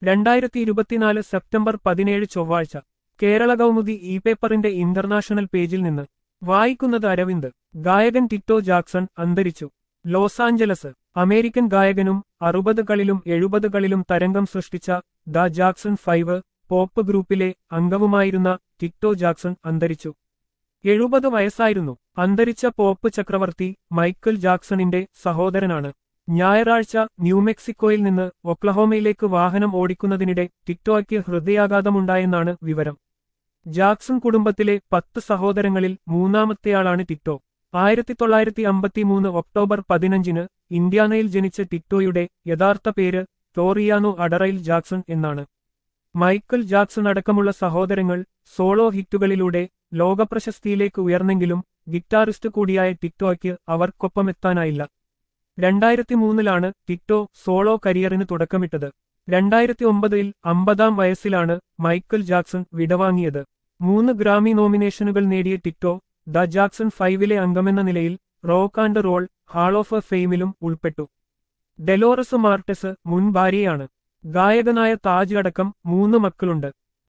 രണ്ടായിരത്തി ഇരുപത്തിനാല് സെപ്റ്റംബർ പതിനേഴ് ചൊവ്വാഴ്ച കേരള കൗമുദി ഇ പേപ്പറിന്റെ ഇന്റർനാഷണൽ പേജിൽ നിന്ന് വായിക്കുന്നത് അരവിന്ദ് ഗായകൻ ടിറ്റോ ജാക്സൺ അന്തരിച്ചു ലോസ് ആഞ്ചലസ് അമേരിക്കൻ ഗായകനും അറുപതുകളിലും എഴുപതുകളിലും തരംഗം സൃഷ്ടിച്ച ദ ജാക്സൺ ഫൈവ് പോപ്പ് ഗ്രൂപ്പിലെ അംഗവുമായിരുന്ന ടിറ്റോ ജാക്സൺ അന്തരിച്ചു എഴുപത് വയസ്സായിരുന്നു അന്തരിച്ച പോപ്പ് ചക്രവർത്തി മൈക്കിൾ ജാക്സണിന്റെ സഹോദരനാണ് ഞായറാഴ്ച ന്യൂമെക്സിക്കോയിൽ നിന്ന് ഒക്ലഹോമയിലേക്ക് വാഹനം ഓടിക്കുന്നതിനിടെ ടിറ്റോയ്ക്ക് ഹൃദയാഘാതമുണ്ടായെന്നാണ് വിവരം ജാക്സൺ കുടുംബത്തിലെ പത്ത് സഹോദരങ്ങളിൽ മൂന്നാമത്തെയാളാണ് ടിറ്റോ ആയിരത്തി തൊള്ളായിരത്തി അമ്പത്തിമൂന്ന് ഒക്ടോബർ പതിനഞ്ചിന് ഇന്ത്യാനയിൽ ജനിച്ച ടിറ്റോയുടെ യഥാർത്ഥ പേര് ടോറിയാനോ അഡറൈൽ ജാക്സൺ എന്നാണ് മൈക്കിൾ ജാക്സൺ അടക്കമുള്ള സഹോദരങ്ങൾ സോളോ ഹിറ്റുകളിലൂടെ ലോകപ്രശസ്തിയിലേക്ക് ഉയർന്നെങ്കിലും ഗിറ്റാറിസ്റ്റ് കൂടിയായ ടിറ്റോയ്ക്ക് അവർക്കൊപ്പമെത്താനായില്ല രണ്ടായിരത്തി മൂന്നിലാണ് ടിറ്റോ സോളോ കരിയറിന് തുടക്കമിട്ടത് രണ്ടായിരത്തി ഒമ്പതിൽ അമ്പതാം വയസ്സിലാണ് മൈക്കിൾ ജാക്സൺ വിടവാങ്ങിയത് മൂന്ന് ഗ്രാമി നോമിനേഷനുകൾ നേടിയ ടിറ്റോ ദ ജാക്സൺ ഫൈവിലെ അംഗമെന്ന നിലയിൽ Rock and Roll Hall of ഫെയിമിലും ഉൾപ്പെട്ടു ഡെലോറസ് മാർട്ടസ് മുൻ ഭാര്യയാണ് ഗായകനായ താജ് അടക്കം മൂന്ന് മക്കളുണ്ട്